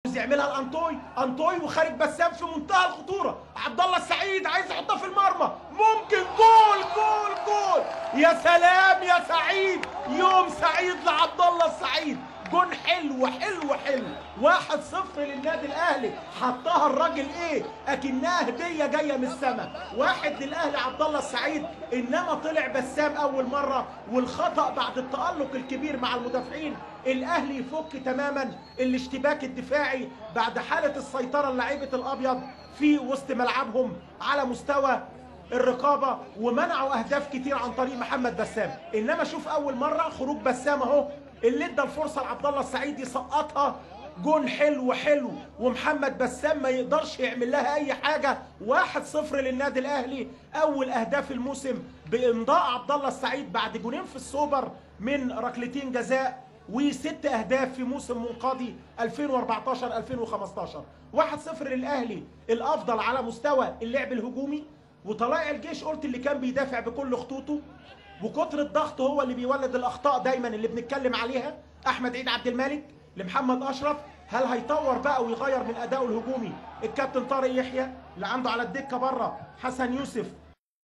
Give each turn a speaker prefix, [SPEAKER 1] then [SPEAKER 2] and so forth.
[SPEAKER 1] يعملها الانطوي انطوي وخارج بسام في منتهى الخطوره عبد الله السعيد عايز يحطها في المرمى ممكن جول جول جول يا سلام يا سعيد يوم سعيد لعبد الله السعيد جون حلو حلو حلو واحد صفر للنادي الاهلي حطها الراجل ايه اكنها هديه جايه من السماء واحد للاهلي عبد الله السعيد انما طلع بسام اول مره والخطا بعد التالق الكبير مع المدافعين الاهلي يفك تماما الاشتباك الدفاعي بعد حاله السيطره اللعيبه الابيض في وسط ملعبهم على مستوى الرقابه ومنعوا اهداف كتير عن طريق محمد بسام انما شوف اول مره خروج بسام اهو اللي ادى الفرصه لعبد الله السعيد يسقطها جون حلو حلو ومحمد بسام ما يقدرش يعمل لها اي حاجه واحد صفر للنادي الاهلي اول اهداف الموسم بامضاء عبد الله السعيد بعد جونين في السوبر من ركلتين جزاء وست اهداف في موسم منقضي 2014 2015 1-0 للاهلي الافضل على مستوى اللعب الهجومي وطلائع الجيش قلت اللي كان بيدافع بكل خطوطه وكتر الضغط هو اللي بيولد الاخطاء دايما اللي بنتكلم عليها احمد عيد عبد الملك لمحمد اشرف هل هيطور بقى ويغير من ادائه الهجومي الكابتن طارق يحيى اللي عنده على الدكه بره حسن يوسف